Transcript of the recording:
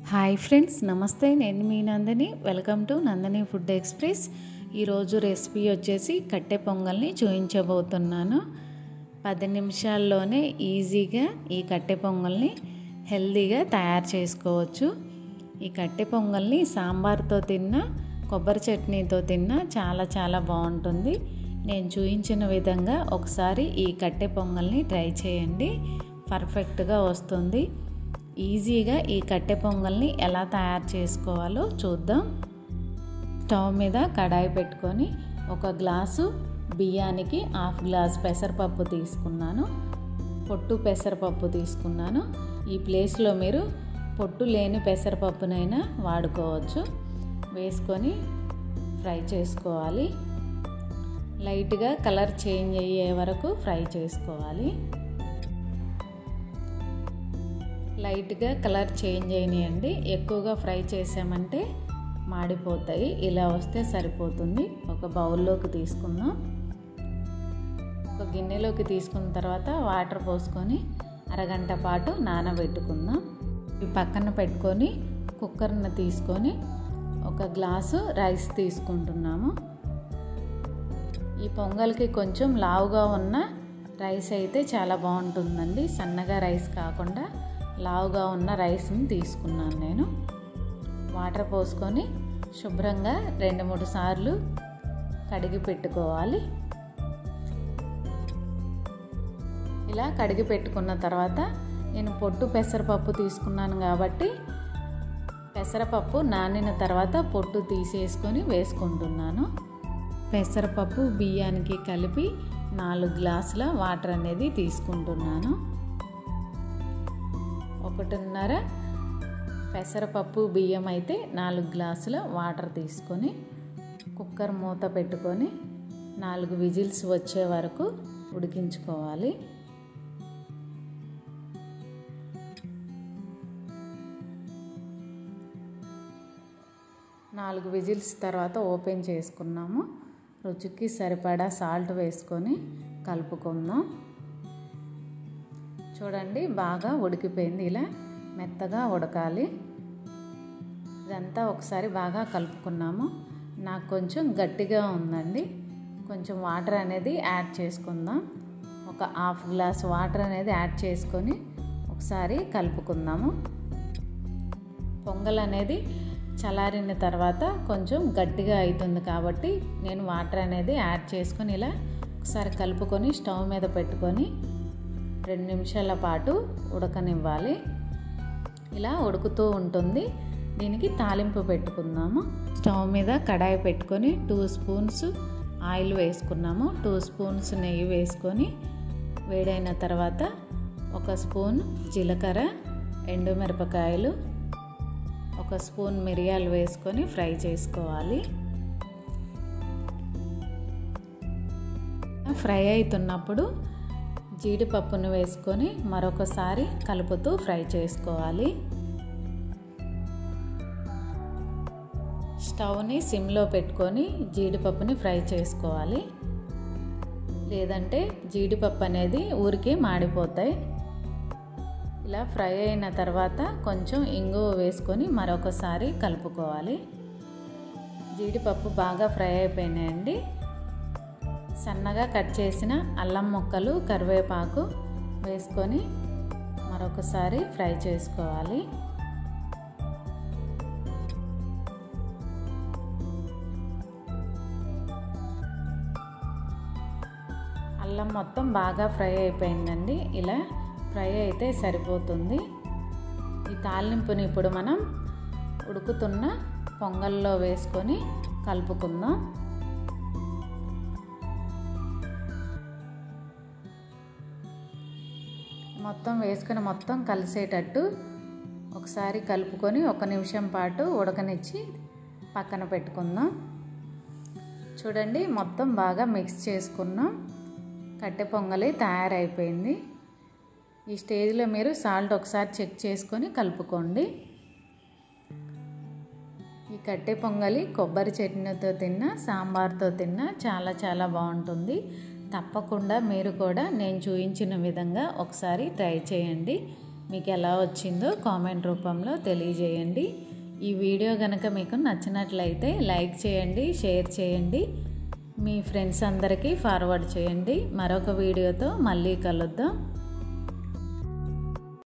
hi friends నమస్తే నేను మీ Nandini welcome to Nandini food express ఈరోజు రెసిపీ వచ్చేసి కట్టె పొంగల్ని చూపించబోతున్నాను పది నిమిషాల్లోనే ఈజీగా ఈ కట్టె పొంగల్ని హెల్తీగా తయారు చేసుకోవచ్చు ఈ కట్టె పొంగల్ని సాంబార్తో తిన్నా కొబ్బరి చట్నీతో తిన్నా చాలా చాలా బాగుంటుంది నేను చూపించిన విధంగా ఒకసారి ఈ కట్టె పొంగల్ని ట్రై చేయండి పర్ఫెక్ట్గా వస్తుంది ఈజీగా ఈ కట్టె పొంగల్ని ఎలా తయారు చేసుకోవాలో చూద్దాం స్టవ్ మీద కడాయి పెట్టుకొని ఒక గ్లాసు బియ్యానికి హాఫ్ గ్లాస్ పెసరపప్పు తీసుకున్నాను పొట్టు పెసరపప్పు తీసుకున్నాను ఈ ప్లేస్లో మీరు పొట్టు లేని పెసరపప్పునైనా వాడుకోవచ్చు వేసుకొని ఫ్రై చేసుకోవాలి లైట్గా కలర్ చేంజ్ అయ్యే వరకు ఫ్రై చేసుకోవాలి లైట్గా కలర్ చేంజ్ అయినాయండి ఎక్కువగా ఫ్రై చేసామంటే మాడిపోతాయి ఇలా వస్తే సరిపోతుంది ఒక బౌల్లోకి తీసుకుందాం ఒక గిన్నెలోకి తీసుకున్న తర్వాత వాటర్ పోసుకొని అరగంట పాటు నానబెట్టుకుందాం ఇవి పక్కన పెట్టుకొని కుక్కర్ని తీసుకొని ఒక గ్లాసు రైస్ తీసుకుంటున్నాము ఈ పొంగల్కి కొంచెం లావుగా ఉన్న రైస్ అయితే చాలా బాగుంటుందండి సన్నగా రైస్ కాకుండా లావుగా ఉన్న రైస్ని తీసుకున్నాను నేను వాటర్ పోసుకొని శుభ్రంగా రెండు మూడు సార్లు కడిగి పెట్టుకోవాలి ఇలా కడిగి పెట్టుకున్న తర్వాత నేను పొట్టు పెసరపప్పు తీసుకున్నాను కాబట్టి పెసరపప్పు నానిన తర్వాత పొట్టు తీసేసుకొని వేసుకుంటున్నాను పెసరపప్పు బియ్యానికి కలిపి నాలుగు గ్లాసుల వాటర్ అనేది తీసుకుంటున్నాను ఒకటిన్నర పెసరపప్పు బియ్యం అయితే నాలుగు గ్లాసుల వాటర్ తీసుకొని కుక్కర్ మూత పెట్టుకొని నాలుగు విజిల్స్ వచ్చే వరకు ఉడికించుకోవాలి నాలుగు విజిల్స్ తర్వాత ఓపెన్ చేసుకున్నాము రుచికి సరిపడా సాల్ట్ వేసుకొని కలుపుకుందాం చూడండి బాగా ఉడికిపోయింది ఇలా మెత్తగా ఉడకాలి ఇదంతా ఒకసారి బాగా కలుపుకున్నాము నాకు కొంచెం గట్టిగా ఉందండి కొంచెం వాటర్ అనేది యాడ్ చేసుకుందాం ఒక హాఫ్ గ్లాస్ వాటర్ అనేది యాడ్ చేసుకొని ఒకసారి కలుపుకుందాము పొంగల్ అనేది చల్లారిన తర్వాత కొంచెం గట్టిగా అవుతుంది కాబట్టి నేను వాటర్ అనేది యాడ్ చేసుకొని ఇలా ఒకసారి కలుపుకొని స్టవ్ మీద పెట్టుకొని రెండు నిమిషాల పాటు ఉడకనివ్వాలి ఇలా ఉడుకుతూ ఉంటుంది దీనికి తాలింపు పెట్టుకుందాము స్టవ్ మీద కడాయి పెట్టుకొని టూ స్పూన్స్ ఆయిల్ వేసుకున్నాము టూ స్పూన్స్ నెయ్యి వేసుకొని వేడైన తర్వాత ఒక స్పూన్ జీలకర్ర ఎండుమిరపకాయలు ఒక స్పూన్ మిరియాలు వేసుకొని ఫ్రై చేసుకోవాలి ఫ్రై అవుతున్నప్పుడు జీడిపప్పును వేసుకొని మరొకసారి కలుపుతూ ఫ్రై చేసుకోవాలి స్టవ్ని సిమ్లో పెట్టుకొని జీడిపప్పుని ఫ్రై చేసుకోవాలి లేదంటే జీడిపప్పు అనేది ఊరికే మాడిపోతాయి ఇలా ఫ్రై అయిన తర్వాత కొంచెం ఇంగువ వేసుకొని మరొకసారి కలుపుకోవాలి జీడిపప్పు బాగా ఫ్రై అయిపోయినాయండి సన్నగా కట్ చేసిన అల్లం ముక్కలు కరివేపాకు వేసుకొని మరొకసారి ఫ్రై చేసుకోవాలి అల్లం మొత్తం బాగా ఫ్రై అయిపోయిందండి ఇలా ఫ్రై అయితే సరిపోతుంది ఈ తాలింపుని ఇప్పుడు మనం ఉడుకుతున్న పొంగల్లో వేసుకొని కలుపుకుందాం మొత్తం వేసుకొని మొత్తం కలిసేటట్టు ఒకసారి కలుపుకొని ఒక నిమిషం పాటు ఉడకనిచ్చి పక్కన పెట్టుకుందాం చూడండి మొత్తం బాగా మిక్స్ చేసుకున్నాం కట్టె పొంగలి తయారైపోయింది ఈ స్టేజ్లో మీరు సాల్ట్ ఒకసారి చెక్ చేసుకొని కలుపుకోండి ఈ కట్టె పొంగలి కొబ్బరి చట్నీతో తిన్నా సాంబార్తో తిన్నా చాలా చాలా బాగుంటుంది తప్పకుండా మీరు కూడా నేను చూపించిన విధంగా ఒకసారి ట్రై చేయండి మీకు ఎలా వచ్చిందో కామెంట్ రూపంలో తెలియజేయండి ఈ వీడియో కనుక మీకు నచ్చినట్లయితే లైక్ చేయండి షేర్ చేయండి మీ ఫ్రెండ్స్ అందరికీ ఫార్వర్డ్ చేయండి మరొక వీడియోతో మళ్ళీ కలుద్దాం